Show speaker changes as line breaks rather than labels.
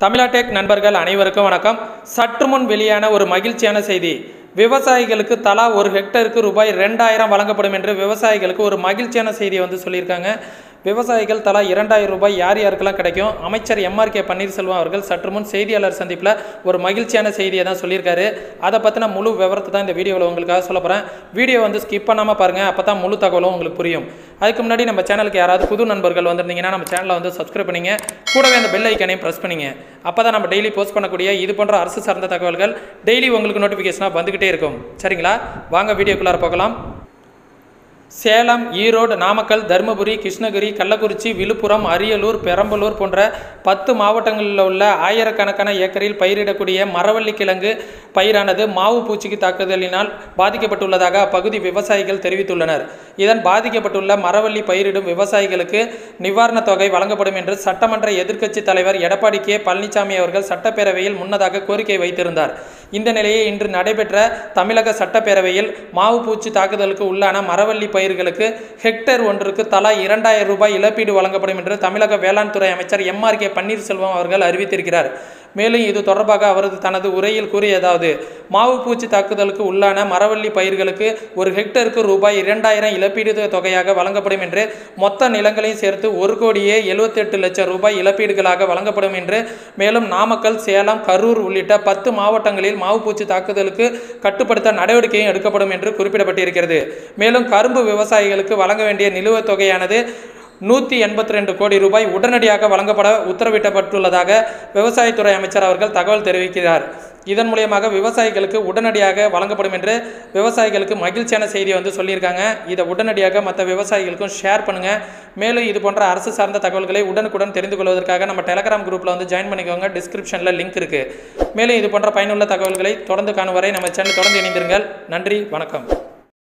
தமிழாடெக் நண்பர்கள் அனைவருக்கும் வணக்கம் சற்று முன் வெளியான ஒரு மகிழ்ச்சியான செய்தி விவசாயிகளுக்கு தலா ஒரு ஹெக்டருக்கு ரூபாய் ரெண்டாயிரம் வழங்கப்படும் என்று விவசாயிகளுக்கு ஒரு மகிழ்ச்சியான செய்தியை வந்து சொல்லியிருக்காங்க விவசாயிகள் தலா இரண்டாயிரம் ரூபாய் யார் யாருக்கெல்லாம் கிடைக்கும் அமைச்சர் எம்ஆர் கே பன்னீர்செல்வம் அவர்கள் சற்று முன் செய்தியாளர் சந்திப்பில் ஒரு மகிழ்ச்சியான செய்தியை தான் சொல்லியிருக்காரு அதை பற்றின முழு விவரத்தை தான் இந்த வீடியோவில் உங்களுக்காக சொல்ல போகிறேன் வீடியோ வந்து ஸ்கிப் பண்ணாமல் பாருங்கள் அப்போ தான் முழு தகவலும் உங்களுக்கு புரியும் அதுக்கு முன்னாடி நம்ம சேனலுக்கு யாராவது புது நண்பர்கள் வந்திருந்தீங்கன்னா நம்ம சேனலை வந்து சப்ஸ்கிரைப் பண்ணிங்க கூடவே அந்த பெல் ஐக்கனையும் ப்ரெஸ் பண்ணிங்க அப்போ தான் நம்ம டெய்லி போஸ்ட் பண்ணக்கூடிய இது போன்ற அரசு சார்ந்த தகவல்கள் டெய்லி உங்களுக்கு நோட்டிஃபிகேஷனாக வந்துக்கிட்டே இருக்கும் சரிங்களா வாங்க வீடியோக்குள்ளார போகலாம் சேலம் ஈரோடு நாமக்கல் தருமபுரி கிருஷ்ணகிரி கள்ளக்குறிச்சி விழுப்புரம் அரியலூர் பெரம்பலூர் போன்ற பத்து மாவட்டங்களில் உள்ள ஆயிரக்கணக்கான ஏக்கரில் பயிரிடக்கூடிய மரவள்ளி கிழங்கு பயிரானது மாவு பூச்சிக்கு தாக்குதலினால் பாதிக்கப்பட்டுள்ளதாக அப்பகுதி விவசாயிகள் தெரிவித்துள்ளனர் இதன் பாதிக்கப்பட்டுள்ள மரவள்ளி பயிரிடும் விவசாயிகளுக்கு நிவாரணத் தொகை வழங்கப்படும் என்று சட்டமன்ற எதிர்க்கட்சி தலைவர் எடப்பாடி கே பழனிசாமி அவர்கள் சட்டப்பேரவையில் முன்னதாக கோரிக்கை வைத்திருந்தார் இந்த நிலையை இன்று நடைபெற்ற தமிழக சட்டப்பேரவையில் மாவு பூச்சி தாக்குதலுக்கு உள்ளான மரவள்ளி பயிர்களுக்கு ஹெக்டேர் ஒன்றுக்கு தலா இரண்டாயிரம் ரூபாய் இழப்பீடு வழங்கப்படும் என்று தமிழக வேளாண் துறை அமைச்சர் எம்ஆர் கே பன்னீர்செல்வம் அவர்கள் அறிவித்திருக்கிறார் மேலும் இது தொடர்பாக அவரது தனது உரையில் கூறியதாவது மாவு பூச்சி தாக்குதலுக்கு உள்ளான மரவள்ளி பயிர்களுக்கு ஒரு ஹெக்டருக்கு ரூபாய் இரண்டாயிரம் இழப்பீடு தொகையாக வழங்கப்படும் என்று மொத்த நிலங்களையும் சேர்த்து ஒரு கோடியே எழுபத்தெட்டு லட்சம் ரூபாய் இழப்பீடுகளாக வழங்கப்படும் என்று மேலும் நாமக்கல் சேலம் கரூர் உள்ளிட்ட பத்து மாவட்டங்களில் மாவு பூச்சி தாக்குதலுக்கு கட்டுப்படுத்த நடவடிக்கையும் எடுக்கப்படும் என்று குறிப்பிடப்பட்டிருக்கிறது மேலும் கரும்பு விவசாயிகளுக்கு வழங்க வேண்டிய நிலுவைத் தொகையானது நூற்றி எண்பத்தி ரெண்டு கோடி ரூபாய் உடனடியாக வழங்கப்பட உத்தரவிட்டப்பட்டுள்ளதாக விவசாயத்துறை அமைச்சர் அவர்கள் தகவல் தெரிவிக்கிறார் இதன் மூலியமாக விவசாயிகளுக்கு உடனடியாக வழங்கப்படும் என்று விவசாயிகளுக்கு மகிழ்ச்சியான செய்தியை வந்து சொல்லியிருக்காங்க இதை உடனடியாக மற்ற விவசாயிகளுக்கும் ஷேர் பண்ணுங்கள் மேலும் இது போன்ற அரசு சார்ந்த தகவல்களை உடனுக்குடன் தெரிந்து கொள்வதற்காக நம்ம டெலகிராம் குரூப்பில் வந்து ஜாயின் பண்ணிக்கோங்க டிஸ்கிரிப்ஷனில் லிங்க் இருக்குது மேலும் இது போன்ற பயனுள்ள தகவல்களை தொடர்ந்து காணும் வரை நம்ம சேனல் தொடர்ந்து இணைந்திருங்கள் நன்றி வணக்கம்